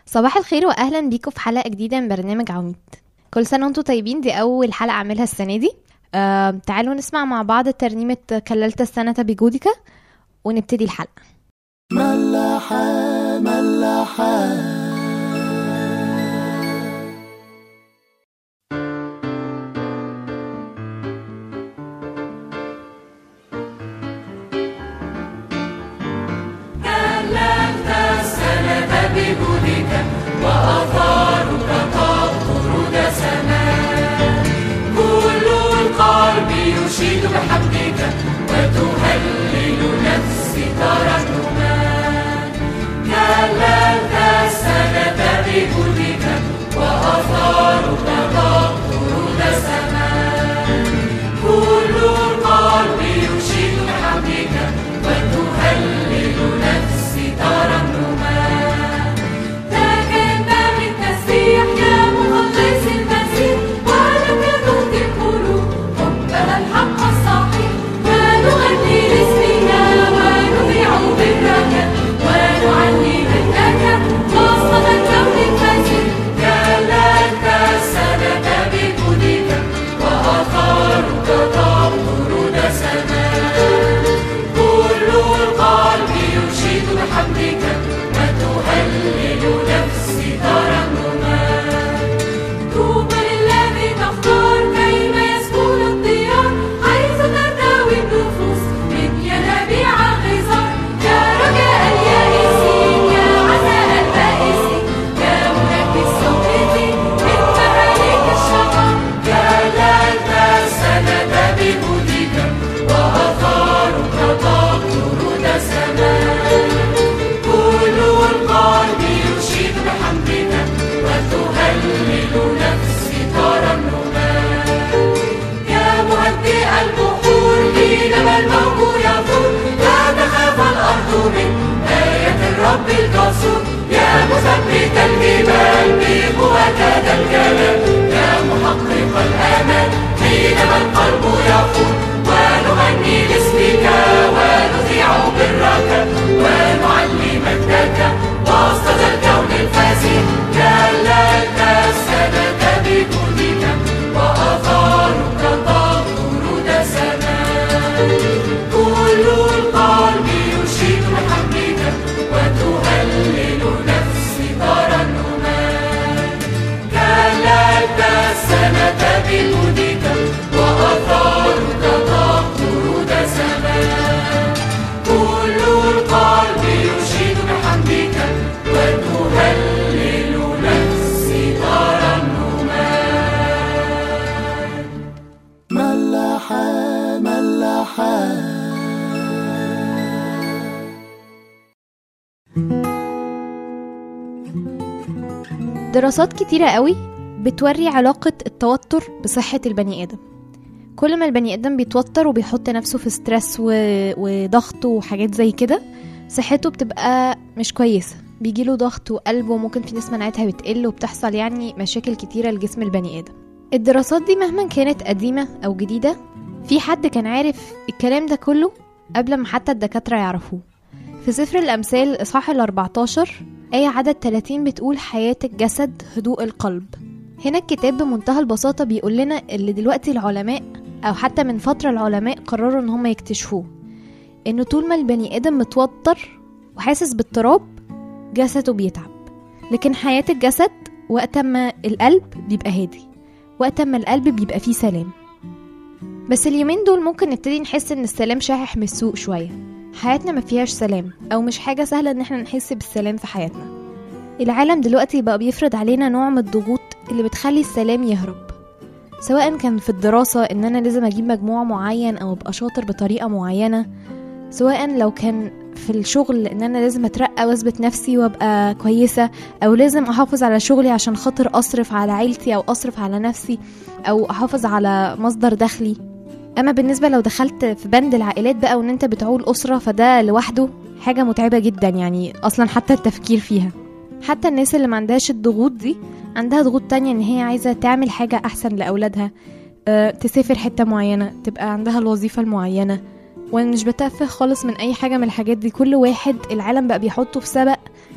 صباح الخير واهلا بيكم في حلقه جديده من برنامج عواميد كل سنه وانتم طيبين دي اول حلقه اعملها السنه دي آه تعالوا نسمع مع بعض ترنيمه كللت السنه بجودك ونبتدي الحلقه ملاحة ملاحة كل القلب يشيد بحمدك وتهلل نفسي ترنما كللت السنة بجودك وأثارك تقطر دسما كل القلب يشيد بحمدك وتهلل نفسي ترنما تكلم بالتسبيح يا مخلص المسيح ولم يكن القلوب حبها الحق الصحيح ونغني لاسمك ونذيع برك ونعلي مجدك وسط الكون الفسيح كللت السنة بجودك وأثارك تمطر دسما كل القلب يشيد بحمدك وتهلل نفسي ترنما طوبى للذي تختار كيما يسكن الديار حيث ترتوي النفوس من ينابيع غزار يا رجاء اليائسين يا عزاء البائسين يا منجي السقيط من مهالك الشقاء كللت السنة بجودك وأثارك تقطر دسما كل القلب يشيد بحمدك وتهلل نفسي ترنما يا مهدئ البحور حينما الموج يثور لا تخاف الأرض من آية الرب الجسور يا مثبت الجبال بقوة ذا الجلال يا محقق الآمال حينما القلب يفور ونغني لاسمك ونذيع برك ونعلي مجدك وسط ذا الكون الفاسد كللت السنة بجودك وأثارك تقطر دسما كل القلب يشيد بحمدك وتهلل نفسي ترنما كللت السنة بجودك وأثارك تقطر دسما كل القلب يشيد بحمدك وتهلل نفسي ترنما ملاحة ملاحة دراسات كتيرة قوي بتوري علاقة التوتر بصحة البني آدم كل ما البني آدم بيتوتر وبيحط نفسه في ستريس و... وضغط وحاجات زي كده صحته بتبقى مش كويسة بيجيله ضغط وقلب وممكن في ناس مناعتها بتقل وبتحصل يعني مشاكل كتيرة لجسم البني آدم الدراسات دي مهما كانت قديمة أو جديدة في حد كان عارف الكلام ده كله قبل ما حتى الدكاترة يعرفوه في سفر الأمثال إصحاح ال 14 آية عدد 30 بتقول حياة الجسد هدوء القلب هنا الكتاب بمنتهى البساطة بيقول لنا اللي دلوقتي العلماء أو حتى من فترة العلماء قرروا إن هم يكتشفوه إنه طول ما البني آدم متوتر وحاسس باضطراب جسده بيتعب لكن حياة الجسد وقت ما القلب بيبقى هادي وقت ما القلب بيبقى فيه سلام بس اليومين دول ممكن نبتدي نحس ان السلام شاحح من السوق شوية حياتنا ما فيهاش سلام او مش حاجة سهلة ان احنا نحس بالسلام في حياتنا العالم دلوقتي بقى بيفرض علينا نوع من الضغوط اللي بتخلي السلام يهرب سواء كان في الدراسة ان انا لازم اجيب مجموع معين او ابقى شاطر بطريقة معينة سواء لو كان في الشغل ان انا لازم اترقى واثبت نفسي وابقى كويسة او لازم احافظ على شغلي عشان خاطر اصرف على عيلتي او اصرف على نفسي او احافظ على مصدر دخلي اما بالنسبة لو دخلت في بند العائلات بقى وان انت بتعول اسرة فده لوحده حاجة متعبة جدا يعني اصلا حتى التفكير فيها حتى الناس اللي ما عندهاش الضغوط دي عندها ضغوط تانية ان هي عايزة تعمل حاجة احسن لاولادها أه تسافر حتة معينة تبقى عندها الوظيفة المعينة وانا مش بتفه خالص من اي حاجة من الحاجات دي كل واحد العالم بقى بيحطه في سبق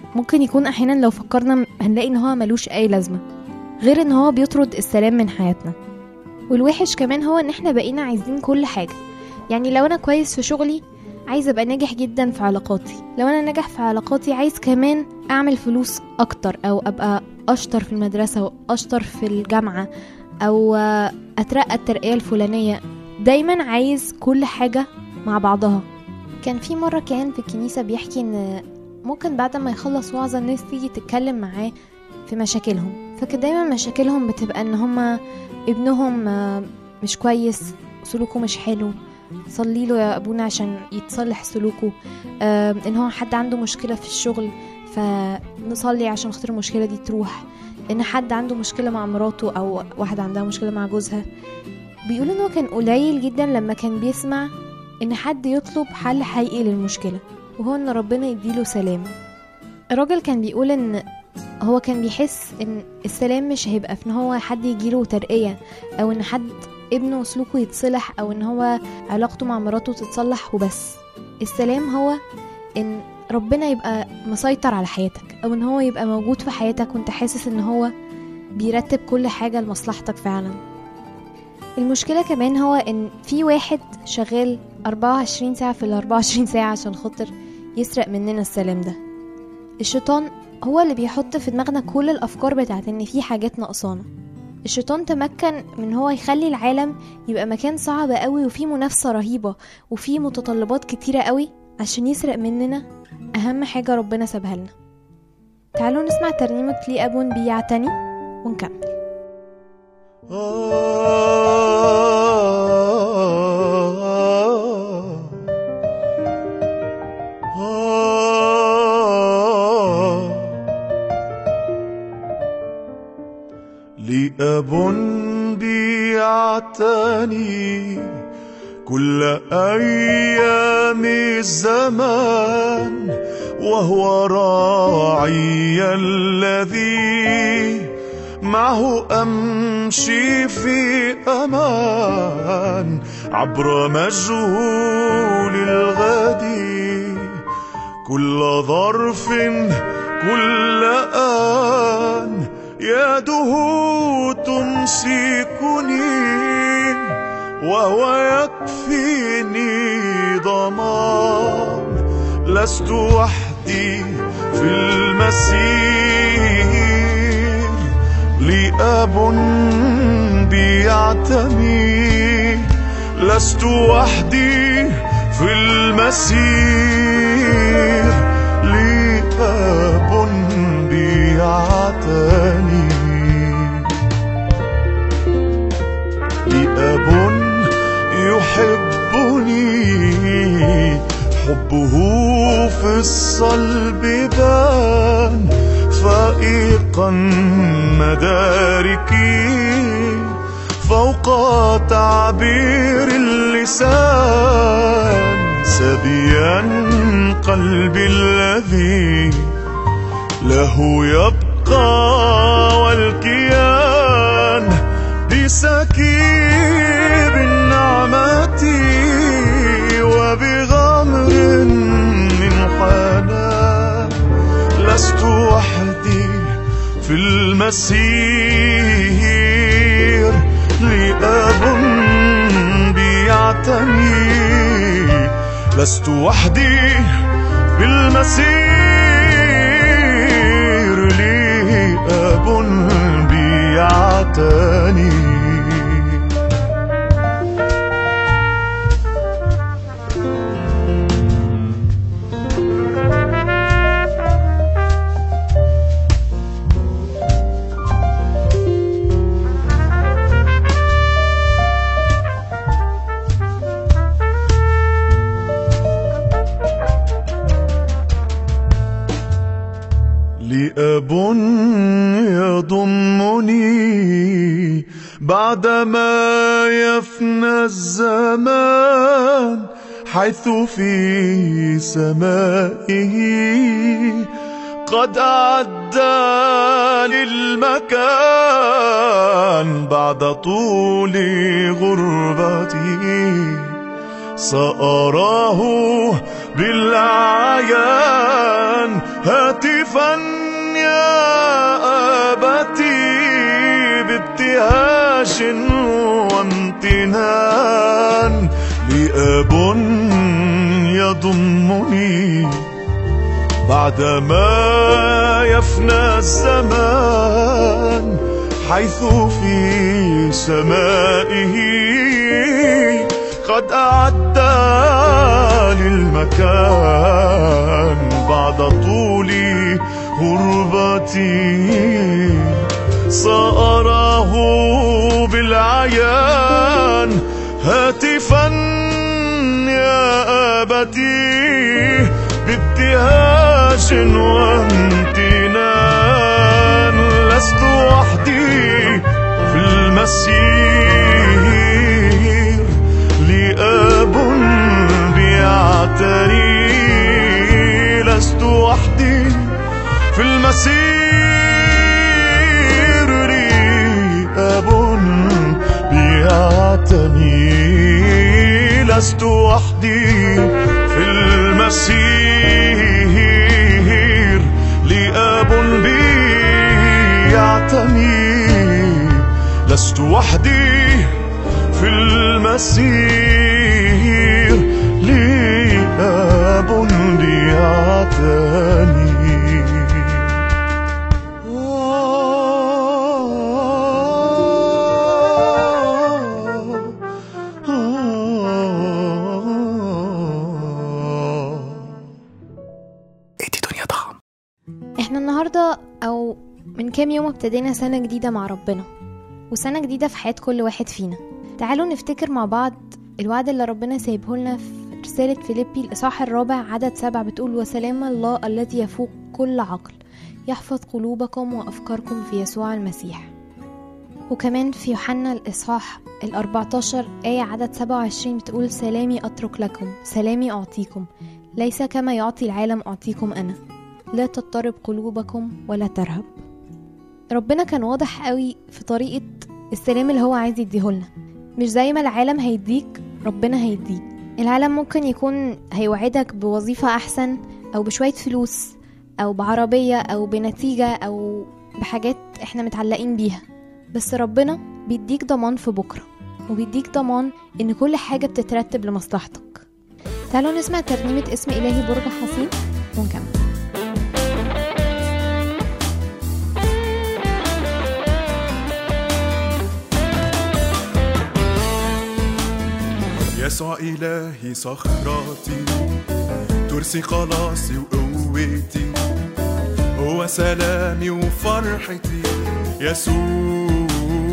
ممكن يكون احيانا لو فكرنا هنلاقي ان هو ملوش اي لازمه غير ان هو بيطرد السلام من حياتنا والوحش كمان هو ان احنا بقينا عايزين كل حاجه يعني لو انا كويس في شغلي عايز ابقى ناجح جدا في علاقاتي لو انا ناجح في علاقاتي عايز كمان اعمل فلوس اكتر او ابقى اشطر في المدرسه واشطر في الجامعه او آه، اترقى الترقيه الفلانيه دايما عايز كل حاجه مع بعضها كان في مره كان في الكنيسه بيحكي ان ممكن بعد ما يخلص وعظه الناس تيجي تتكلم معاه في مشاكلهم فكان دايما مشاكلهم بتبقى ان هما ابنهم آه، مش كويس سلوكه مش حلو صلي له يا ابونا عشان يتصلح سلوكه آه، ان هو حد عنده مشكله في الشغل فنصلي عشان خاطر المشكله دي تروح ان حد عنده مشكله مع مراته او واحده عندها مشكله مع جوزها بيقول ان هو كان قليل جدا لما كان بيسمع ان حد يطلب حل حقيقي للمشكله وهو ان ربنا يديله سلام الراجل كان بيقول ان هو كان بيحس ان السلام مش هيبقى في ان هو حد يجيله ترقية او ان حد ابنه سلوكه يتصلح او ان هو علاقته مع مراته تتصلح وبس السلام هو ان ربنا يبقى مسيطر على حياتك او ان هو يبقى موجود في حياتك وانت حاسس ان هو بيرتب كل حاجة لمصلحتك فعلا المشكلة كمان هو ان في واحد شغال 24 ساعة في ال 24 ساعة عشان خاطر يسرق مننا السلام ده الشيطان هو اللي بيحط في دماغنا كل الافكار بتاعت ان في حاجات ناقصانا الشيطان تمكن من هو يخلي العالم يبقى مكان صعب قوي وفيه منافسة رهيبة وفيه متطلبات كتيرة قوي عشان يسرق مننا أهم حاجة ربنا سابها لنا تعالوا نسمع ترنيمة لي أب بيعتني ونكمل لأب بيعتني كل أيام الزمان وهو راعي الذي معه أمشي في أمان عبر مجهول الغد كل ظرف كل آن يده تمسكني وهو يكفيني ضمان لست وحدي في المسير لأب بيعتني لست وحدي في المسير لأب بيعتني لأب يحبني حبه في الصلب بان فائقا مداركي فوق تعبير اللسان سبيا قلبي الذي له يبقى والكيان بسكيب النعمة وبغمر من حنان لست وحدي في المسير لأب بيعتني لست وحدي في المسير لي أب بيعتني لأب يضمني بعدما يفنى الزمان حيث في سمائه قد أعد للمكان بعد طول غربتي سأراه بالعيان هاتفا يا أبتي بابتهاج وامتنان لأب يضمني بعدما يفنى الزمان حيث في سمائه قد أعد للمكان بعد طول غربتي سأراه بالعيان هاتفا يا أبتي بابتهاج وامتنان لست وحدي في المسير لأب بيعتني لست وحدي في المسير لأب بيعتني لست وحدي في المسير لأب بيعتني لست وحدي في المسير لأب بيعتني ادي دنيا ضخم احنا النهاردة او من كام يوم ابتدينا سنة جديدة مع ربنا وسنة جديدة في حياة كل واحد فينا تعالوا نفتكر مع بعض الوعد اللي ربنا سايبه لنا في رسالة فيليبي الإصحاح الرابع عدد سبعة بتقول وسلام الله الذي يفوق كل عقل يحفظ قلوبكم وأفكاركم في يسوع المسيح وكمان في يوحنا الإصحاح الأربعتاشر آية عدد سبعة وعشرين بتقول سلامي أترك لكم سلامي أعطيكم ليس كما يعطي العالم أعطيكم أنا لا تضطرب قلوبكم ولا ترهب ربنا كان واضح قوي في طريقة السلام اللي هو عايز يديهولنا مش زي ما العالم هيديك ربنا هيديك العالم ممكن يكون هيوعدك بوظيفة أحسن أو بشوية فلوس أو بعربية أو بنتيجة أو بحاجات احنا متعلقين بيها بس ربنا بيديك ضمان في بكرة وبيديك ضمان إن كل حاجة بتترتب لمصلحتك تعالوا نسمع ترنيمة اسم إلهي برج حصين ونكمل يسوع إلهي صخرتي ترسي خلاصي وقوتي هو سلامي وفرحتي يسوع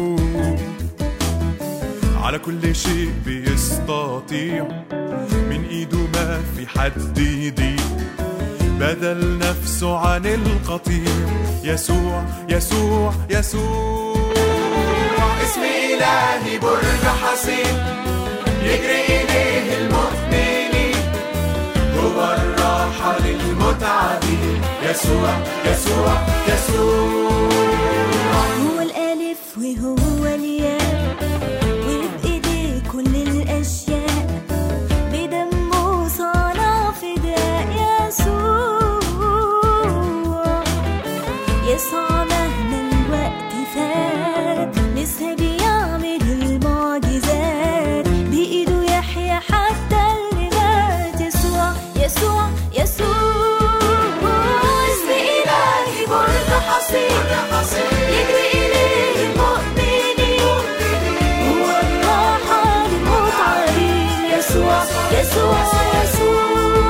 على كل شيء بيستطيع من ايده ما في حد يضيق بدل نفسه عن القطيع يسوع يسوع يسوع اسم إلهي برج حصين يجري إليه المؤمنين هو الراحة للمتعبين يسوع يسوع يسوع هو الألف وهو الياء وبإيديه كل الأشياء بدمه صنع فداء يسوع يسوع مهما الوقت فات لسه بيعمل المعجزات بإيده يحيى حتى اللي مات يسوع يسوع يسوع اسم إلهي برج حصين يجري إليه المؤمنين هو الراحة للمتعبين يسوع يسوع يسوع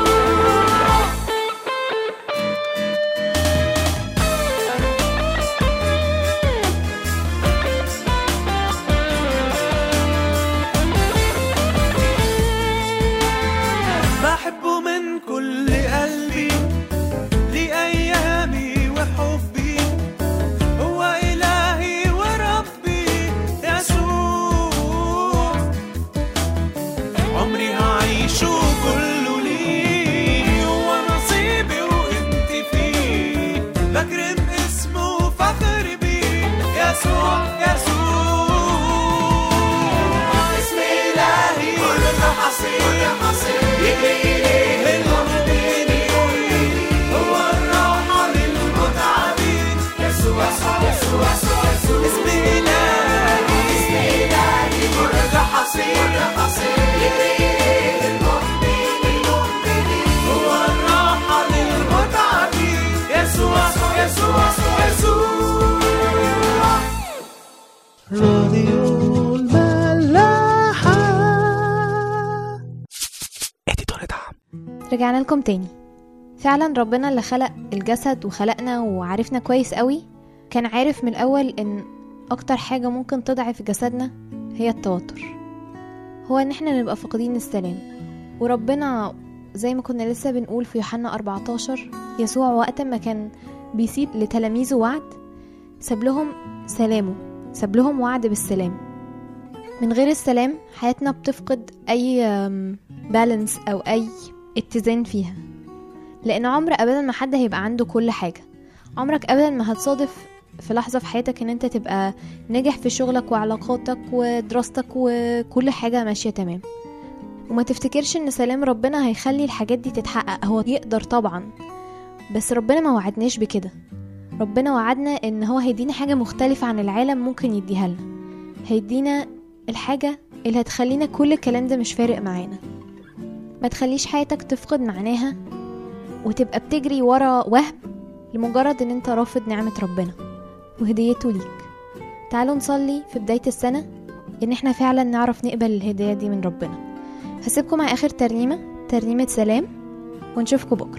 بحبه من كل قلبي لأيامي وحبي هو إلهي وربي يسوع عمري هعيشه كله ليه هو نصيبي وانت فيه بكرم اسمه فخر بيه يسوع يسوع اسم إلهي كل حصين يجري إليه المؤمنين يسوع يسوع يسوع اسم إلهي اسم إلهي برج حصين يجري المؤمن المؤمنين هو الراحة للمتعبين يسوع يسوع يسوع يسوع راديو الملاحة رجعنا لكم تاني فعلا ربنا اللي خلق الجسد وخلقنا وعرفنا كويس قوي كان عارف من الأول إن أكتر حاجة ممكن تضعف جسدنا هي التوتر هو إن احنا نبقى فاقدين السلام وربنا زي ما كنا لسه بنقول في يوحنا 14 يسوع وقت ما كان بيسيب لتلاميذه وعد ساب لهم سلامه ساب لهم وعد بالسلام من غير السلام حياتنا بتفقد أي بالانس أو أي اتزان فيها لان عمر ابدا ما حد هيبقى عنده كل حاجه عمرك ابدا ما هتصادف في لحظه في حياتك ان انت تبقى ناجح في شغلك وعلاقاتك ودراستك وكل حاجه ماشيه تمام وما تفتكرش ان سلام ربنا هيخلي الحاجات دي تتحقق هو يقدر طبعا بس ربنا ما وعدناش بكده ربنا وعدنا ان هو هيدينا حاجه مختلفه عن العالم ممكن يديها لنا هيدينا الحاجه اللي هتخلينا كل الكلام ده مش فارق معانا ما تخليش حياتك تفقد معناها وتبقى بتجري ورا وهم لمجرد ان انت رافض نعمة ربنا وهديته ليك تعالوا نصلي في بداية السنة ان احنا فعلا نعرف نقبل الهدية دي من ربنا هسيبكم مع اخر ترنيمة ترنيمة سلام ونشوفكم بكرة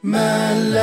ملاحة